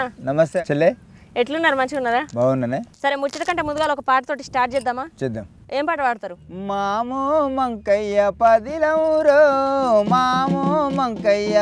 నమస్తే చెల్లె ఎట్లున్నారు మంచిగా ఉన్నారా బాగున్నానే సరే ముచ్చట కంటే ముందుగా ఒక పాటతోటి స్టార్ట్ చేద్దామా చేద్దాం ఏం పాట పాడతారు మాము మంకయ్య పదిలవురో మాము మంకయ్య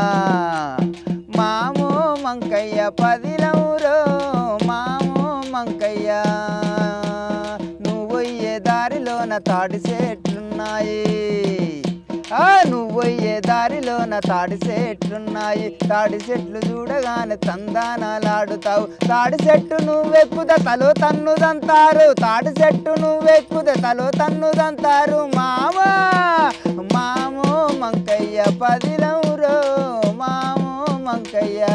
మాము మంకయ్య పదిలవురో మాము మంకయ్య నువ్వొయ్యే దారిలోన తాడి చెట్లున్నాయి ఆ నువ్వొయ్యే దారిలోన తాడి చెట్లున్నాయి తాడి చెట్లు చూడగానే తందానాలాడుతావు తాడి చెట్టు నువ్వెక్కుద తలో తన్నుదంతారు తాడి చెట్టు నువ్వెక్కుద తలో తన్నుదంతారు మామా మామో మంకయ్య పదిలవురో మామో మంకయ్య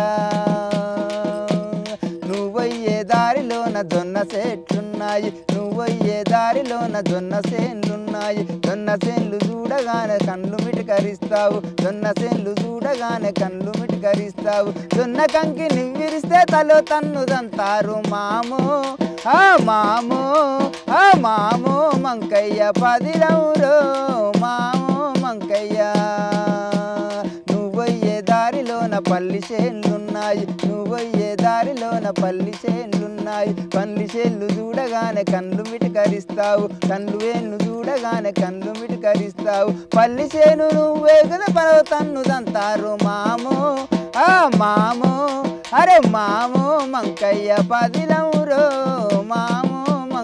నువ్వయ్యే దారిలోన జొన్న చెట్లున్నాయి నువ్వయ్యే దారిలోన జొన్న సేన్లున్నాయి జొన్న సేన్లు చూడగానే కళ్ళు మిటికరిస్తావు జొన్న సేన్లు చూడగానే కళ్ళు మిటికరిస్తావు జొన్న కంకి నివ్విరిస్తే తలో తన్నుదంతారు మామో ఆ మామో ఆ మామో మంకయ్య పదిలవురో మామో మంకయ్య నువ్వయ్యే దారిలోన పల్లి చేన్లున్నాయి నువ్వయ్యే దారిలోన పల్లి చేన్లున్నాయి పల్లి చేన్లు చూడగానే కళ్ళు మిటికరిస్తావు కళ్ళు వేళ్ళు చూడగానే కళ్ళు మిటికరిస్తావు పల్లి చేను నువ్వే కదా పరవ తన్నుదంతారు మామో ఆ మామో అరే మామో మంకయ్య పదిలవురో మామో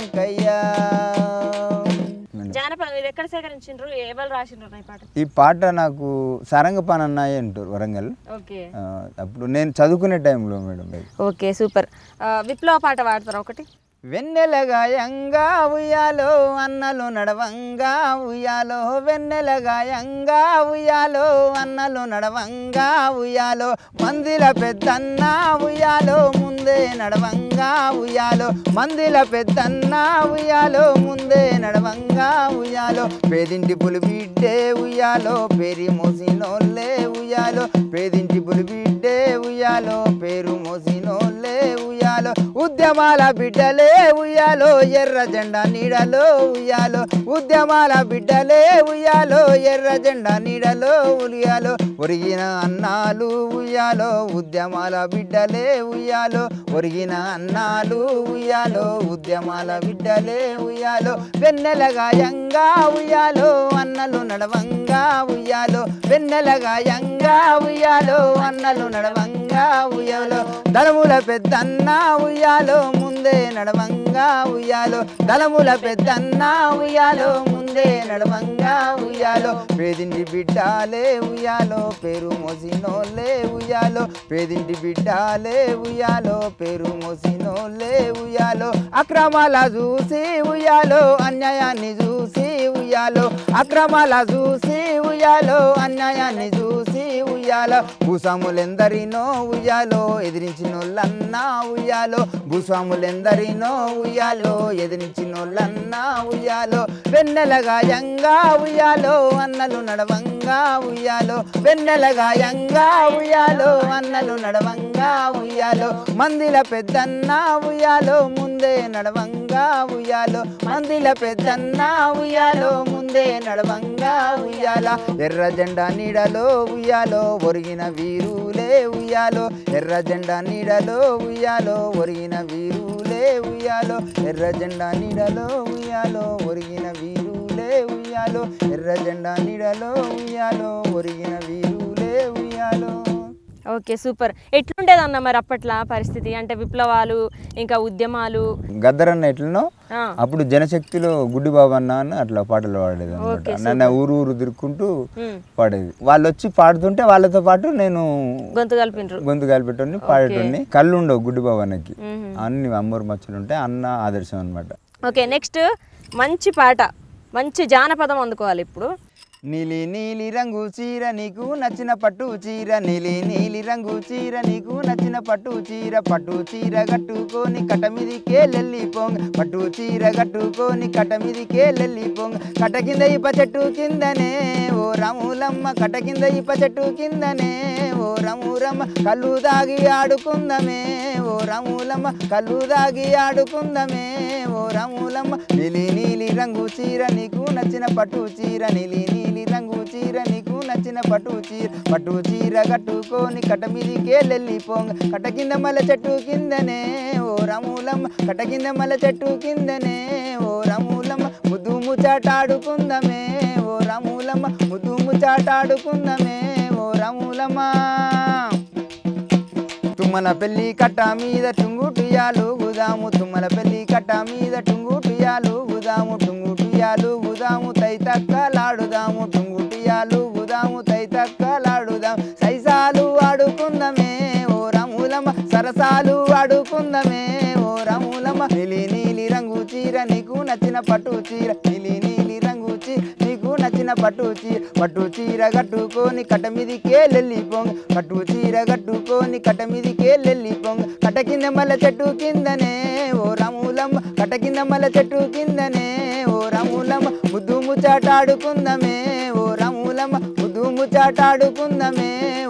మంకయ్య జానపదం ఇది ఎక్కడ సేకరించిండ్రు ఎవరు రాసిండ్రు ఈ పాట ఈ పాట నాకు సరంగ పని అన్నాయి అంటారు వరంగల్ ఓకే ఆ, అప్పుడు నేను చదువుకునే టైంలో మేడం ఇది. ఓకే సూపర్ ఆ, విప్లవ పాట పాడతారా ఒకటి వెన్నెలగాయంగా ఉయ్యాలో అన్నలు నడవంగా ఉయ్యాలో వెన్నెలగాయంగా ఉయ్యాలో అన్నలు నడవంగా ఉయ్యాలో మందిల పెద్దన్న ఉయ్యాలో ముందే నడవంగా ఉయ్యాలో మందిల పెద్దన్న ఉయ్యాలో ముందే నడవంగా ఉయ్యాలో పేదింటి పులి బిడ్డే ఉయ్యాలో పేరి మోసినోళ్ళే ఉయ్యాలో పేదింటి పులి బిడ్డే ఉయ్యాలో పేరు మోసినోళ్ళే ఉయ్యాలో ఉద్యమాల బిడ్డలే ఉయ్యాలో ఎర్ర జెండా నీడలో ఉయ్యాలో ఉద్యమాల బిడ్డలే ఉయ్యాలో ఎర్ర జెండా నీడలో ఉయ్యాలో ఒరిగిన అన్నాలు ఉయ్యాలో ఉద్యమాల బిడ్డలే ఉయ్యాలో ఒరిగిన అన్నాలు ఉయ్యాలో ఉద్యమాల బిడ్డలే ఉయ్యాలో వెన్నెలగాయంగా ఉయ్యాలో అన్నలు నడవంగా ఉయ్యాలో వెన్నెలగాయంగా ఉయ్యాలో అన్నలు నడవంగా ఉయ్యాలో దళముల పెద్దన్న ఉయ్యాలో ముందే నడవంగా ఉయ్యాలో దళముల పెద్దన్న ఉయ్యాలో ముందే నడవంగా ఉయ్యాలో పేదింటి బిడ్డాలే ఉయ్యాలో పేరు మోసినోళ్ళే ఉయ్యాలో పేదింటి బిడ్డాలే ఉయ్యాలో పేరు మోసినోళ్ళే ఉయ్యాలో అక్రమాల చూసి ఉయ్యాలో అన్యాయాన్ని చూసి ఉయ్యాలో అక్రమాల చూసి ఉయ్యాలో అన్యాయాన్ని చూసి ఉయ్యాలో భూస్వాములెందరినో ఉయ్యాలో ఎదిరించినోళ్ళన్నా ఉయ్యాలో భూస్వాములెందరినో ఉయ్యాలో ఎదిరించినోళ్ళన్నా ఉయ్యాలో వెన్నెలగాయంగా ఉయ్యాలో అన్నలు నడవంగా ఉయ్యాలో వెన్నెలగాయంగా ఉయ్యాలో అన్నలు నడవంగా ఉయ్యాలో మందిల పెద్దన్న ఉయ్యాలో ముందే నడవంగా ఉయ్యాలో మందిల పెద్దన్న ఉయ్యాలో ముందే నడవంగా ఉయ్యాల ఎర్ర జెండా నీడలో ఉయ్యాలో ఒరిగిన వీరులే ఉయ్యాలో ఎర్ర జెండా నీడలో ఉయ్యాలో ఒరిగిన వీరులే ఉయ్యాలో ఎర్ర జెండా నీడలో ఉయ్యాలో ఒరిగిన వీరులే ఉయ్యాలో ఎర్ర జెండా నీడలో ఉయ్యాలో ఒరిగిన వీరులే ఉయ్యాలో ఓకే సూపర్ ఎట్లుండేదన్న మరి అప్పట్లో పరిస్థితి అంటే విప్లవాలు ఇంకా ఉద్యమాలు గద్దరన్న ఎట్లనో ఆ, అప్పుడు జనశక్తిలో గుడ్డి బాబు అన్న అని అట్లా పాటలు పాడేది ఓకే, అనమాట నన్ను ఊరు ఊరు తిరుక్కుంటూ ఉమ్, పాడేది వాళ్ళు వచ్చి పాడుతుంటే వాళ్ళతో పాటు నేను గొంతు కలిపిండ్రు గొంతు కలిపెట్టని పాడేటోని కళ్ళు ఉండవు గుడ్డి బాబు అన్నకి మ్మ్. అన్ని అమ్మూరు మచ్చలు ఉంటాయి అన్న ఆదర్శం అనమాట ఓకే నెక్స్ట్ మంచి పాట మంచి జానపదం అందుకోవాలి ఇప్పుడు నీలి నీలి రంగు చీర నీకు నచ్చిన పట్టు చీర నీలి నీలి రంగు చీర నీకు నచ్చిన పట్టు చీర పట్టు చీర కట్టుకొని కట మీదికే లెల్లి పొంగ పట్టు చీర కట్టుకొని కట మీదికే లెల్లి పొంగ కట కింద ఇప్ప చెట్టు కిందనే ఓ రాములమ్మ కట కింద ఇప్ప చెట్టు కిందనే ఓ రామురమ్మ కళ్ళు దాగి ఆడుకుందమే ఓ రాములమ్మ కళ్ళు దాగి ఆడుకుందమే ఓ రాములమ్మ నీలి నీలి రంగు చీర నీకు నచ్చిన పట్టు చీర నీలి నీలి రంగు చీర నీకు నచ్చిన పట్టు చీర పట్టు చీర కట్టుకొని కట మీదికే లెల్లిపోంగ కట కింద మల్ల చెట్టు కిందనే ఓ రాములమ్మ కట కింద మల్ల చెట్టు కిందనే ఓ రాములమ్మ ముద్దు ముచ్చాటాడుకుందమే ఓ రాములమ్మ ముద్దు ముచ్చాటాడుకుందమే ఓ రాములమ్మ తుమ్మల పెళ్లి కట్ట మీద టుంగుటియాలు గుదాము తుమ్మల పెళ్లి కట్ట మీద టుంగుటియాలు గుదాము టుంగుటియాలు గుదాము తైతక్కలాడుదాము టుంగుటియాలు గుదాము తైతక్కలాడుదాం సైసాలు ఆడుకుందమే ఓ రాములమ్మ సరసాలు ఆడుకుందమే ఓ రాములమ్మ నీలి నీలి రంగు చీర నీకు నచ్చిన పట్టు చీర నీలి నీలి రంగు చీర నీకు నచ్చిన పట్టు చీర పట్టు చీర కట్టుకొని కట్ట మీదికే లెల్లిపోంగ పట్టు చీర కట్టుకొని కట్ట మీదికే లెల్లిపోంగ కట్ట కింద మల్ల చెట్టు కిందనే ఓ రాములమ్మ కట్ట కింద మల్ల చెట్టు కిందనే ఓ రాములమ్మ ముద్దు ముచ్చాటాడుకుందమే ఓ రాములమ్మ ముద్దు ముచ్చాటాడుకుందమే